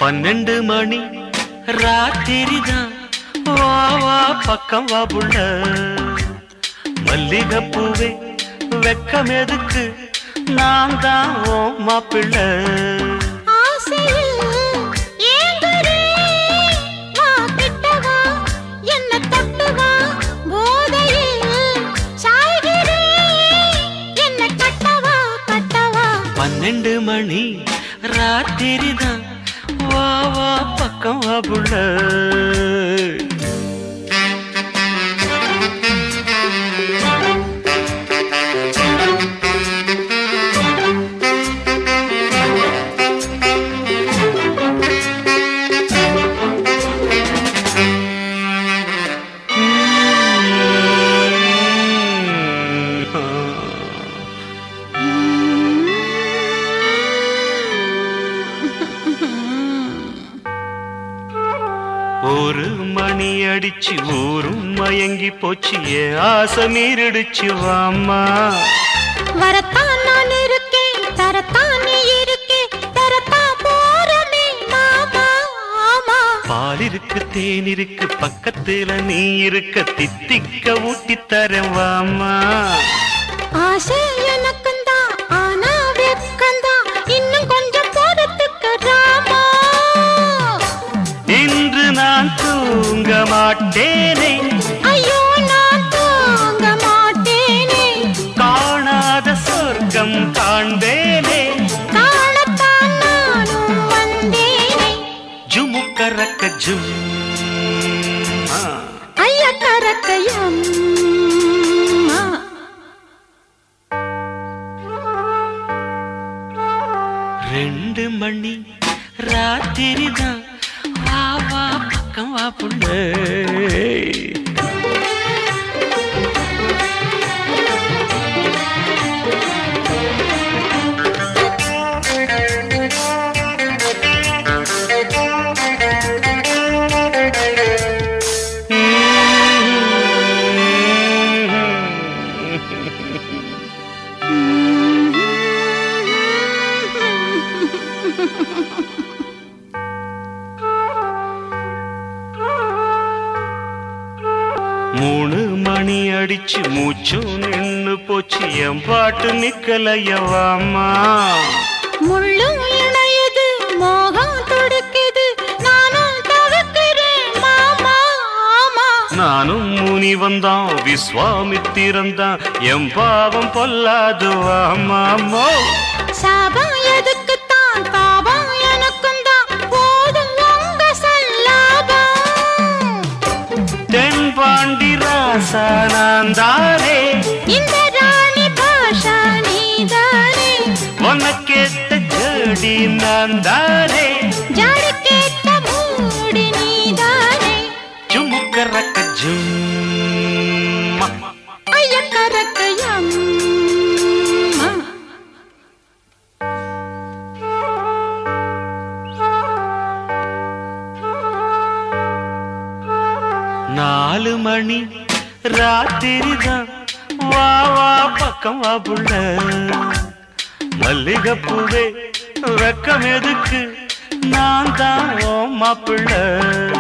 பன்னெண்டு மணி ராத்திரிதான் வா வா பக்கம் வா புள்ள மல்லிகைப்பூவே வெக்கம் எதுக்கு நான் தான் ஓ மாப்பிள்ளை ஆசையில் ஏங்குறே வா கிட்ட வா என்ன தொட்டு வா போதையில் சாய்கிறே என்ன கட்டவா கட்டவா பன்னெண்டு மணி ராத்திரிதான் வா வா பக்கம் வா புள்ள ஒரு மணி அடிச்சு ஊரும் மயங்கி போச்சு என் ஆசை மீறிடுச்சு வாம்மா வரத்தான் நான் இருக்கேன் தரத்தான் நீ இருக்கே தரத்தான் போறமே மாமா ஆமா பால் இருக்கு தேன் இருக்கு பக்கத்துல நீ இருக்க தித்திக்க ஊட்டி தரேன் வாம்மா ஆசை எனக்குந்தான் ஆனா வெக்கந்தான் இன்னும் கொஞ்சம் போறதுக்கு ராமா இன்று நான் தூங்க மாட்டேனே ஐயோ நான் தூங்க மாட்டேனே காணாத சொர்க்கம் காண்பேனே காணத்தான் நானும் வந்தேனே ஜுமுக்கரக்க ஜும் ஆ. ஐய கரக்கையம் ரெண்டு மணி ராத்திரிதான் வா வா பக்கம் வா புள்ள மூணு மணி அடிச்சு மூச்சும் நின்னு போச்சு என் பாட்டு நிக்கலையவாமா முள்ளும் இணையது மோகம் துடுக்குது நானும் தவிக்கிறேன் மாமா ஆமா நானும் முனி வந்தான் விஸ்வாமித்திரந்தான் என் பாவம் பொல்லாது வாமாமோ சாபம் எதுக்குத்தான் தாபம் எனக்கும் தான் போதும் உங்க சல்லாபம் தென்பாண்டி ராசா நான் தானே இந்த ராணி பாஷா நீதானே உனக்கேத்த ஜோடி நான் தானே ஜாடி கேட்ட மூடி நீதானே ஜுமுக்கரக்க ஜும் ஐய கரக்கையம் நாலு மணி ராத்திரிதான் வா வா பக்கம் வா புள்ள மல்லிகைப்பூவே வெக்கம் எதுக்கு நான் தான் ஓ மாப்பிள்ள